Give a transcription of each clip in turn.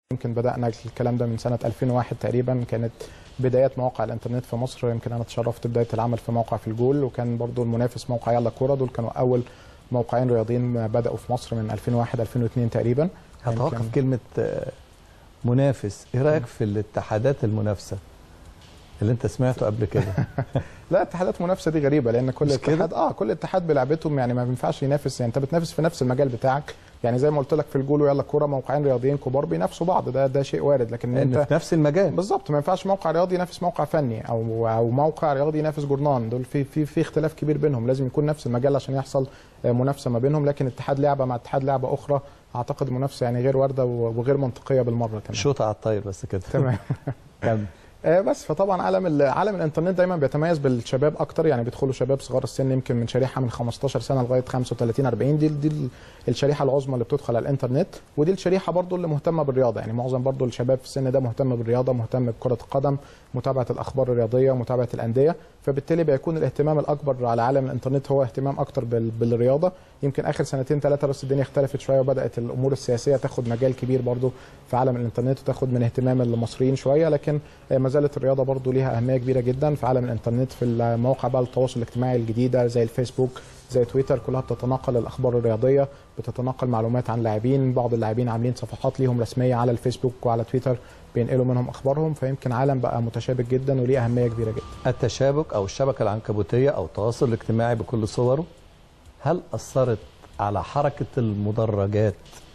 يمكن بدأنا الكلام ده من سنة 2001 تقريبا كانت بدايات مواقع الانترنت في مصر يمكن انا اتشرفت بداية العمل في موقع في الجول وكان برضو المنافس موقع يلا كورة دول كانوا اول موقعين رياضيين بدأوا في مصر من 2001 2002 تقريبا هتوقف يمكن- كلمة آه، منافس ايه رأيك في الاتحادات المنافسة اللي انت سمعته قبل كده لا اتحادات منافسه دي غريبه لان كل مش كده؟ اتحاد اه كل اتحاد بلعبتهم يعني ما ينفعش ينافس يعني انت بتنافس في نفس المجال بتاعك يعني زي ما قلت لك في الجول ويلا كوره موقعين رياضيين كبار بينافسوا بعض ده ده شيء وارد لكن ان انت في نفس المجال بالظبط ما ينفعش موقع رياضي ينافس موقع فني او او موقع رياضي ينافس جورنان دول في في في اختلاف كبير بينهم لازم يكون نفس المجال عشان يحصل آه، منافسه ما بينهم لكن اتحاد لعبه مع اتحاد لعبه اخرى اعتقد المنافسه يعني غير وارده وغير منطقيه بالمره كمان شوطة على الطاير بس كده تمام كمل آه، بس فطبعا عالم ال- عالم الانترنت دايما بيتميز بالشباب اكتر يعني بيدخلوا شباب صغار السن يمكن من شريحه من 15 سنه لغايه 35 40 دي دي ال- الشريحه العظمى اللي بتدخل على الانترنت ودي الشريحه برضو اللي مهتمه بالرياضه يعني معظم برضو الشباب في السن ده مهتم بالرياضه مهتم بكره القدم متابعه الاخبار الرياضيه متابعه الانديه فبالتالي بيكون الاهتمام الاكبر على عالم الانترنت هو اهتمام اكتر بال- بالرياضه يمكن اخر سنتين ثلاثه بس الدنيا اختلفت شويه وبدات الامور السياسيه تاخد مجال كبير برضو في عالم الانترنت وتاخد من اهتمام المصريين شويه لكن آه، ما زالت الرياضه برضو ليها اهميه كبيره جدا في عالم الانترنت في المواقع بقى التواصل الاجتماعي الجديده زي الفيسبوك زي تويتر كلها بتتناقل الاخبار الرياضيه بتتناقل معلومات عن لاعبين بعض اللاعبين عاملين صفحات ليهم رسميه على الفيسبوك وعلى تويتر بينقلوا منهم اخبارهم فيمكن عالم بقى متشابك جدا وليه اهميه كبيره جدا التشابك او الشبكة العنكبوتية او التواصل الاجتماعي بكل صوره هل اثرت على حركة المدرجات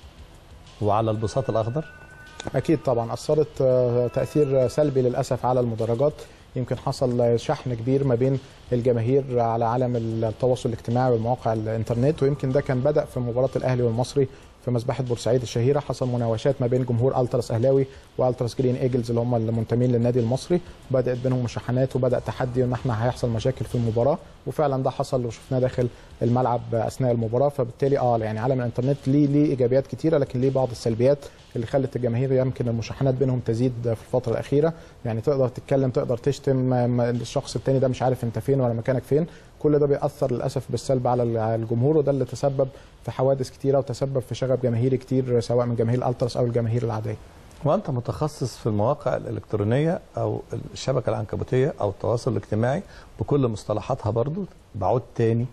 وعلى البساط الاخضر اكيد طبعا اثرت آه، تاثير سلبي للاسف على المدرجات يمكن حصل شحن كبير ما بين الجماهير على عالم التواصل الاجتماعي والمواقع الانترنت ويمكن ده كان بدا في مباراه الاهلي والمصري في مسبحه بورسعيد الشهيره حصل مناوشات ما بين جمهور التراس اهلاوي والتراس جرين ايجلز اللي هم المنتمين للنادي المصري بدات بينهم مشاحنات وبدا تحدي ان احنا هيحصل مشاكل في المباراه وفعلا ده حصل وشفناه داخل الملعب اثناء المباراه فبالتالي اه يعني عالم الانترنت ليه ليه ايجابيات كتيره لكن ليه بعض السلبيات اللي خلت الجماهير يمكن المشاحنات بينهم تزيد في الفتره الاخيره يعني تقدر تتكلم تقدر تشتم ما- ما- الشخص التاني ده مش عارف انت فين ولا مكانك فين كل ده بيأثر للاسف بالسلب على ال- على الجمهور وده اللي تسبب في حوادث كتيره وتسبب في شغب جماهيري كتير سواء من جماهير الالتراس او الجماهير العاديه وانت متخصص في المواقع الالكترونيه او الشبكه العنكبوتيه او التواصل الاجتماعي بكل مصطلحاتها برضو بعود تاني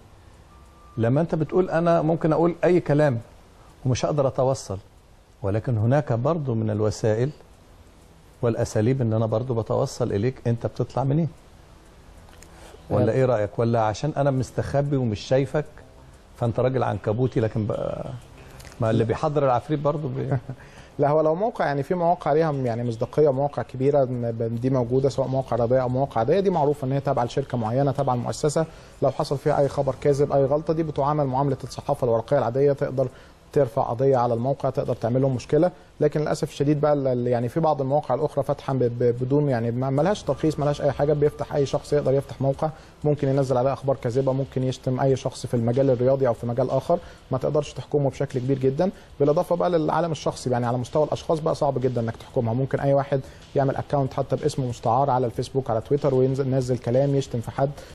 لما انت بتقول انا ممكن اقول اي كلام ومش هقدر اتوصل ولكن هناك برضو من الوسائل والاساليب ان انا برضو بتوصل اليك انت بتطلع منين ولا ايه رايك ولا عشان انا مستخبي ومش شايفك فانت راجل عنكبوتي لكن بقى ما اللي بيحضر العفريت برضو بي... لا هو لو موقع يعني في مواقع ليها يعني مصداقيه مواقع كبيره م- دي موجوده سواء مواقع رياضيه او مواقع عاديه دي معروفه ان هي تابعه لشركه معينه تابعه لمؤسسه لو حصل فيها اي خبر كاذب اي غلطه دي بتعامل معامله الصحافه الورقيه العاديه تقدر ترفع قضيه على الموقع تقدر تعمل لهم مشكله لكن للاسف الشديد بقى ال- يعني في بعض المواقع الاخرى فاتحه ب- ب- بدون يعني ما ما لهاش ترخيص ما لهاش اي حاجه بيفتح اي شخص يقدر يفتح موقع ممكن ينزل عليه اخبار كاذبه ممكن يشتم اي شخص في المجال الرياضي او في مجال اخر ما تقدرش تحكمه بشكل كبير جدا بالاضافه بقى للعالم الشخصي يعني على مستوى الاشخاص بقى صعب جدا انك تحكمها ممكن اي واحد يعمل اكونت حتى باسمه مستعار على الفيسبوك على تويتر وينزل ينزل كلام يشتم في حد